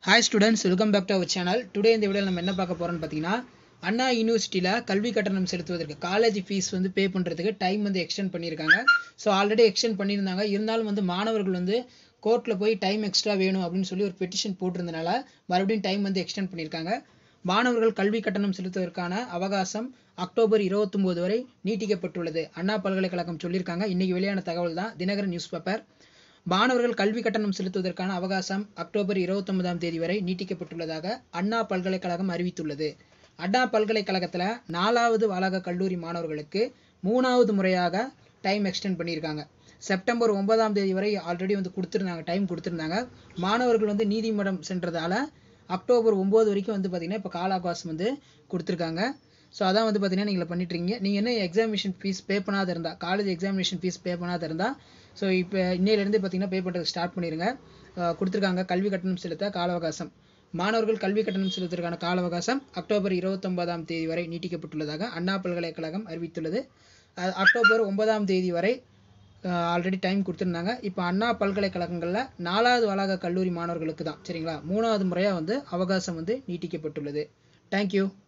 hi students welcome back to our channel today இந்த வீடியோவில் நம்ம என்ன பார்க்க போகிறோம்னு பார்த்தீங்கன்னா அண்ணா யூனிவர்சிட்டியில் கல்வி கட்டணம் செலுத்துவதற்கு காலேஜ் ஃபீஸ் வந்து பே பண்ணுறதுக்கு டைம் வந்து எக்ஸ்டெண்ட் பண்ணியிருக்காங்க ஸோ ஆல்ரெடி எக்ஸ்டெண்ட் பண்ணியிருந்தாங்க இருந்தாலும் வந்து மாணவர்கள் வந்து கோர்ட்டில் போய் டைம் எக்ஸ்ட்ரா வேணும் அப்படின்னு சொல்லி ஒரு பெட்டிஷன் போட்டிருந்தனால மறுபடியும் டைம் வந்து எக்ஸ்டெண்ட் பண்ணியிருக்காங்க மாணவர்கள் கல்வி கட்டணம் செலுத்துவதற்கான அவகாசம் அக்டோபர் இருபத்தொம்போது வரை நீட்டிக்கப்பட்டுள்ளது அண்ணா பல்கலைக்கழகம் சொல்லியிருக்காங்க இன்னைக்கு வெளியான தகவல் தான் தினகரன் நியூஸ் பேப்பர் மாணவர்கள் கல்வி கட்டணம் செலுத்துவதற்கான அவகாசம் அக்டோபர் இருபத்தொன்பதாம் தேதி வரை நீட்டிக்கப்பட்டுள்ளதாக அண்ணா பல்கலைக்கழகம் அறிவித்துள்ளது அண்ணா பல்கலைக்கழகத்தில் நாலாவது வளாக கல்லூரி மாணவர்களுக்கு மூணாவது முறையாக டைம் எக்ஸ்டெண்ட் பண்ணியிருக்காங்க செப்டம்பர் ஒன்பதாம் தேதி வரை ஆல்ரெடி வந்து கொடுத்துருந்தாங்க டைம் கொடுத்துருந்தாங்க மாணவர்கள் வந்து நீதிமன்றம் சென்றதால அக்டோபர் ஒம்பது வரைக்கும் வந்து பார்த்தீங்கன்னா இப்போ கால அவகாசம் வந்து கொடுத்துருக்காங்க ஸோ அதான் வந்து பார்த்தீங்கன்னா நீங்கள் பண்ணிட்டு இருக்கீங்க நீங்கள் என்ன எக்ஸாமினேஷன் ஃபீஸ் பே பண்ணாத இருந்தால் காலேஜ் எக்ஸாமினேஷன் ஃபீஸ் பே பண்ணாத இருந்தால் ஸோ இப்போ இன்னையிலேருந்து பார்த்தீங்கன்னா பே பண்ணுறது ஸ்டார்ட் பண்ணிடுங்க அஹ் கொடுத்துருக்காங்க கல்வி கட்டணம் செலுத்த கால அவகாசம் மாணவர்கள் கல்வி கட்டணம் செலுத்துவதற்கான கால அவகாசம் அக்டோபர் இருபத்தொன்பதாம் தேதி வரை நீட்டிக்கப்பட்டுள்ளதாக அண்ணா பல்கலைக்கழகம் அறிவித்துள்ளது அஹ் அக்டோபர் ஒன்பதாம் தேதி வரை ஆல்ரெடி டைம் கொடுத்துருந்தாங்க இப்போ அண்ணா பல்கலைக்கழகங்களில் நாலாவது வளாக கல்லூரி மாணவர்களுக்கு தான் சரிங்களா மூணாவது முறையாக வந்து அவகாசம் வந்து நீட்டிக்கப்பட்டுள்ளது தேங்க்யூ